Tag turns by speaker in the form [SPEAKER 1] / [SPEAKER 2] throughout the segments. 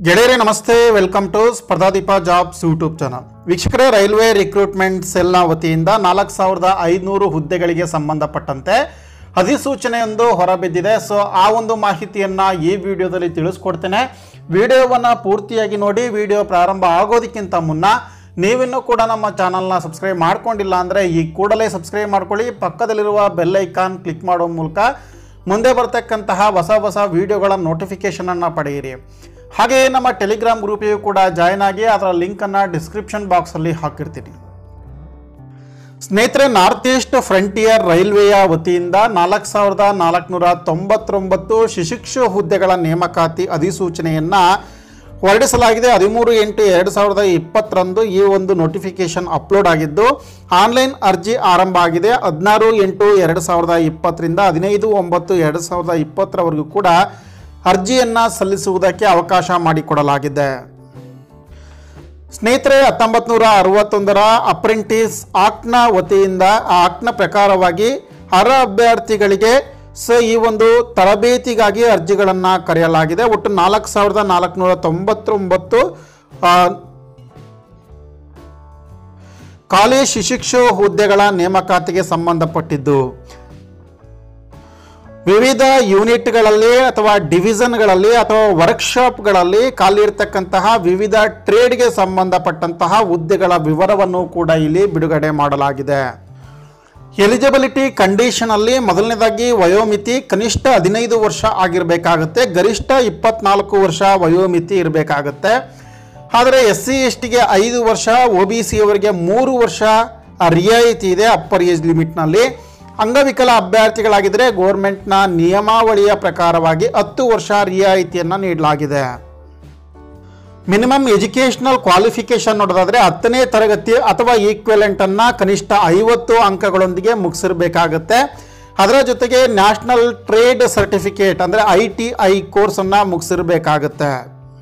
[SPEAKER 1] ಗೆಳೆಯರೇ ನಮಸ್ತೆ welcome to Spardhadeepa jobs YouTube channel ವೀಕ್ಷಕರೇ ರೈಲ್ವೆ ರಿಕ್ರೂಟ್ಮೆಂಟ್ ಸೆಲ್ನ ವತಿಯಿಂದ ನಾಲ್ಕು ಸಾವಿರದ ಐದುನೂರು ಹುದ್ದೆಗಳಿಗೆ ಸಂಬಂಧಪಟ್ಟಂತೆ ಅಧಿಸೂಚನೆಯೊಂದು ಹೊರಬಿದ್ದಿದೆ ಸೊ ಆ ಒಂದು ಮಾಹಿತಿಯನ್ನು ಈ ವಿಡಿಯೋದಲ್ಲಿ ತಿಳಿಸ್ಕೊಡ್ತೇನೆ ವಿಡಿಯೋವನ್ನು ಪೂರ್ತಿಯಾಗಿ ನೋಡಿ ವಿಡಿಯೋ ಪ್ರಾರಂಭ ಆಗೋದಕ್ಕಿಂತ ಮುನ್ನ ನೀವಿನ್ನೂ ಕೂಡ ನಮ್ಮ ಚಾನಲ್ನ ಸಬ್ಸ್ಕ್ರೈಬ್ ಮಾಡ್ಕೊಂಡಿಲ್ಲ ಅಂದರೆ ಈ ಕೂಡಲೇ ಸಬ್ಸ್ಕ್ರೈಬ್ ಮಾಡ್ಕೊಳ್ಳಿ ಪಕ್ಕದಲ್ಲಿರುವ ಬೆಲ್ ಐಕಾನ್ ಕ್ಲಿಕ್ ಮಾಡೋ ಮೂಲಕ ಮುಂದೆ ಬರ್ತಕ್ಕಂತಹ ಹೊಸ ಹೊಸ ವಿಡಿಯೋಗಳ ನೋಟಿಫಿಕೇಷನನ್ನು ಪಡೆಯಿರಿ ಹಾಗೆಯೇ ನಮ್ಮ ಟೆಲಿಗ್ರಾಮ್ ಗ್ರೂಪಿಗೂ ಕೂಡ ಜಾಯ್ನ್ ಆಗಿ ಅದರ ಲಿಂಕನ್ನು ಡಿಸ್ಕ್ರಿಪ್ಷನ್ ಬಾಕ್ಸಲ್ಲಿ ಹಾಕಿರ್ತೀನಿ ಸ್ನೇಹಿತರೆ ನಾರ್ತ್ ಈಸ್ಟ್ ಫ್ರಂಟಿಯರ್ ರೈಲ್ವೆಯ ವತಿಯಿಂದ ನಾಲ್ಕು ಸಾವಿರದ ನಾಲ್ಕುನೂರ ತೊಂಬತ್ತೊಂಬತ್ತು ಶಿಶಿಕ್ಷು ಹುದ್ದೆಗಳ ನೇಮಕಾತಿ ಅಧಿಸೂಚನೆಯನ್ನು ಹೊರಡಿಸಲಾಗಿದೆ ಹದಿಮೂರು ಎಂಟು ಎರಡು ಸಾವಿರದ ಇಪ್ಪತ್ತರಂದು ಈ ಒಂದು ನೋಟಿಫಿಕೇಶನ್ ಅಪ್ಲೋಡ್ ಆಗಿದ್ದು ಆನ್ಲೈನ್ ಅರ್ಜಿ ಆರಂಭ ಆಗಿದೆ ಹದಿನಾರು ಎಂಟು ಎರಡು ಸಾವಿರದ ಇಪ್ಪತ್ತರಿಂದ ಹದಿನೈದು ಒಂಬತ್ತು ಎರಡು ಸಾವಿರದ ಇಪ್ಪತ್ತರವರೆಗೂ ಕೂಡ ಅರ್ಜಿಯನ್ನು ಸಲ್ಲಿಸುವುದಕ್ಕೆ ಅವಕಾಶ ಮಾಡಿಕೊಡಲಾಗಿದೆ ಸ್ನೇಹಿತರೆ ಹತ್ತೊಂಬತ್ತು ನೂರ ಅರವತ್ತೊಂದರ ಅಪ್ರೆಂಟಿಸ್ ಆಕ್ಟ್ನ ವತಿಯಿಂದ ಆ ಆಕ್ಟ್ನ ಪ್ರಕಾರವಾಗಿ ಅರ್ಹ ಅಭ್ಯರ್ಥಿಗಳಿಗೆ ಸೊ ಈ ಒಂದು ತರಬೇತಿಗಾಗಿ ಅರ್ಜಿಗಳನ್ನು ಕರೆಯಲಾಗಿದೆ ಒಟ್ಟು ನಾಲ್ಕು ಸಾವಿರದ ನಾಲ್ಕುನೂರ ತೊಂಬತ್ತೊಂಬತ್ತು ಆ, ಖಾಲಿ ಶಿಶಿಕ್ಷು ಹುದ್ದೆಗಳ ನೇಮಕಾತಿಗೆ ಸಂಬಂಧಪಟ್ಟಿದ್ದು ವಿವಿಧ ಯೂನಿಟ್ಗಳಲ್ಲಿ ಅಥವಾ ಡಿವಿಷನ್ಗಳಲ್ಲಿ ಅಥವಾ ವರ್ಕ್ಶಾಪ್ಗಳಲ್ಲಿ ಖಾಲಿ ಇರತಕ್ಕಂತಹ ವಿವಿಧ ಟ್ರೇಡ್ಗೆ ಸಂಬಂಧಪಟ್ಟಂತಹ ಹುದ್ದೆಗಳ ವಿವರವನ್ನು ಕೂಡ ಇಲ್ಲಿ ಬಿಡುಗಡೆ ಮಾಡಲಾಗಿದೆ ಎಲಿಜಿಬಿಲಿಟಿ ಕಂಡೀಷನಲ್ಲಿ ಮೊದಲನೇದಾಗಿ ವಯೋಮಿತಿ ಕನಿಷ್ಠ ಹದಿನೈದು ವರ್ಷ ಆಗಿರಬೇಕಾಗುತ್ತೆ ಗರಿಷ್ಠ ಇಪ್ಪತ್ನಾಲ್ಕು ವರ್ಷ ವಯೋಮಿತಿ ಇರಬೇಕಾಗುತ್ತೆ ಆದರೆ ಎಸ್ ಸಿ ಎಸ್ ಟಿಗೆ ಐದು ವರ್ಷ ಒ ಬಿ ಸಿ ಅವರಿಗೆ ಮೂರು ವರ್ಷ ರಿಯಾಯಿತಿ ಇದೆ ಅಪ್ಪರ್ ಏಜ್ ಲಿಮಿಟ್ನಲ್ಲಿ ಅಂಗವಿಕಲ ಅಭ್ಯರ್ಥಿಗಳಾಗಿದ್ದರೆ ಗೋರ್ಮೆಂಟ್ನ ನಿಯಮಾವಳಿಯ ಪ್ರಕಾರವಾಗಿ ಹತ್ತು ವರ್ಷ ರಿಯಾಯಿತಿಯನ್ನು ನೀಡಲಾಗಿದೆ ಮಿನಿಮಮ್ ಎಜುಕೇಷನಲ್ ಕ್ವಾಲಿಫಿಕೇಶನ್ ನೋಡೋದಾದ್ರೆ ಹತ್ತನೇ ತರಗತಿ ಅಥವಾ ಈಕ್ವೆಲೆಂಟ್ ಅನ್ನ ಕನಿಷ್ಠ ಐವತ್ತು ಅಂಕಗಳೊಂದಿಗೆ ಮುಗಿಸಿರ್ಬೇಕಾಗತ್ತೆ ಅದರ ಜೊತೆಗೆ ನ್ಯಾಷನಲ್ ಟ್ರೇಡ್ ಸರ್ಟಿಫಿಕೇಟ್ ಅಂದರೆ ಐ ಟಿ ಐ ಕೋರ್ಸನ್ನು ಮುಗಿಸಿರ್ಬೇಕಾಗತ್ತೆ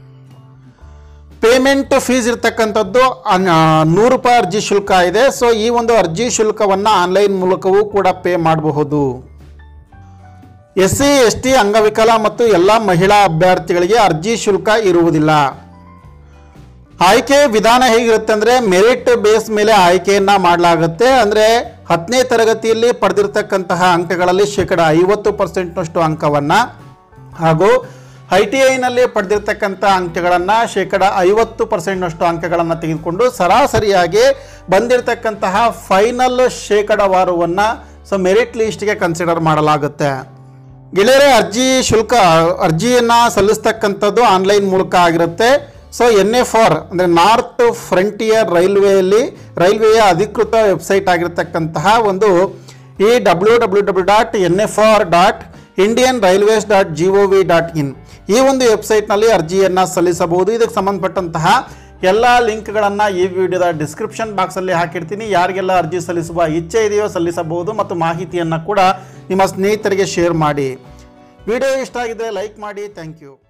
[SPEAKER 1] ಪೇಮೆಂಟ್ ಫೀಸ್ ಇರ್ತಕ್ಕಂಥದ್ದು ಅನ್- ನೂರು ರೂಪಾಯಿ ಅರ್ಜಿ ಶುಲ್ಕ ಇದೆ ಸೊ ಈ ಒಂದು ಅರ್ಜಿ ಶುಲ್ಕವನ್ನು ಆನ್ಲೈನ್ ಮೂಲಕವೂ ಕೂಡ ಪೇ ಮಾಡಬಹುದು ಎಸ್ ಸಿ ಎಸ್ ಟಿ ಅಂಗವಿಕಲ ಮತ್ತು ಎಲ್ಲ ಮಹಿಳಾ ಅಭ್ಯರ್ಥಿಗಳಿಗೆ ಅರ್ಜಿ ಶುಲ್ಕ ಇರುವುದಿಲ್ಲ ಆಯ್ಕೆ ವಿಧಾನ ಹೇಗಿರುತ್ತೆ ಅಂದರೆ ಮೆರಿಟ್ ಬೇಸ್ ಮೇಲೆ ಆಯ್ಕೆಯನ್ನು ಮಾಡಲಾಗುತ್ತೆ ಅಂದರೆ ಹತ್ತನೇ ತರಗತಿಯಲ್ಲಿ ಪಡೆದಿರ್ತಕ್ಕಂತಹ ಅಂಕಗಳಲ್ಲಿ ಶೇಕಡ ಐವತ್ತು ಪರ್ಸೆಂಟ್ನಷ್ಟು ಅಂಕವನ್ನು ಹಾಗೂ ಐ ಟಿ ಐನಲ್ಲಿ ಪಡೆದಿರ್ತಕ್ಕಂಥ ಅಂಕಗಳನ್ನು ಶೇಕಡ ಐವತ್ತು ಪರ್ಸೆಂಟ್ನಷ್ಟು ಅಂಕಗಳನ್ನು ತೆಗೆದುಕೊಂಡು ಸರಾಸರಿಯಾಗಿ ಬಂದಿರತಕ್ಕಂತಹ ಫೈನಲ್ ಶೇಕಡವಾರುವನ್ನು ಸೊ ಮೆರಿಟ್ ಲಿಸ್ಟ್ಗೆ ಕನ್ಸಿಡರ್ ಮಾಡಲಾಗುತ್ತೆ ಗೆಳೆಯರೆ ಅರ್ಜಿ ಶುಲ್ಕ ಅರ್ಜಿಯನ್ನು ಸಲ್ಲಿಸ್ತಕ್ಕಂಥದ್ದು ಆನ್ಲೈನ್ ಮೂಲಕ ಆಗಿರುತ್ತೆ ಸೊ ಎನ್ ಎಫ್ ಆರ್ ಅಂದರೆ ನಾರ್ತ್ ಫ್ರಂಟಿಯರ್ ರೈಲ್ವೆಯಲ್ಲಿ ರೈಲ್ವೆಯ ಅಧಿಕೃತ ವೆಬ್ಸೈಟ್ ಆಗಿರತಕ್ಕಂತಹ ಒಂದು ಈ W W W dot N F R dot Indian railways dot G O V dot in ಈ ಒಂದು ವೆಬ್ಸೈಟ್ನಲ್ಲಿ ಅರ್ಜಿಯನ್ನು ಸಲ್ಲಿಸಬಹುದು ಇದಕ್ಕೆ ಸಂಬಂಧಪಟ್ಟಂತಹ ಎಲ್ಲ ಲಿಂಕ್ಗಳನ್ನು ಈ ವಿಡಿಯೋದ ಡಿಸ್ಕ್ರಿಪ್ಷನ್ ಬಾಕ್ಸಲ್ಲಿ ಹಾಕಿರ್ತೀನಿ ಯಾರಿಗೆಲ್ಲ ಅರ್ಜಿ ಸಲ್ಲಿಸುವ ಇಚ್ಛೆ ಇದೆಯೋ ಸಲ್ಲಿಸಬಹುದು ಮತ್ತು ಮಾಹಿತಿಯನ್ನು ಕೂಡ ನಿಮ್ಮ ಸ್ನೇಹಿತರಿಗೆ ಶೇರ್ ಮಾಡಿ ವಿಡಿಯೋ ಇಷ್ಟ ಆಗಿದ್ರೆ ಲೈಕ್ ಮಾಡಿ ಥ್ಯಾಂಕ್ ಯು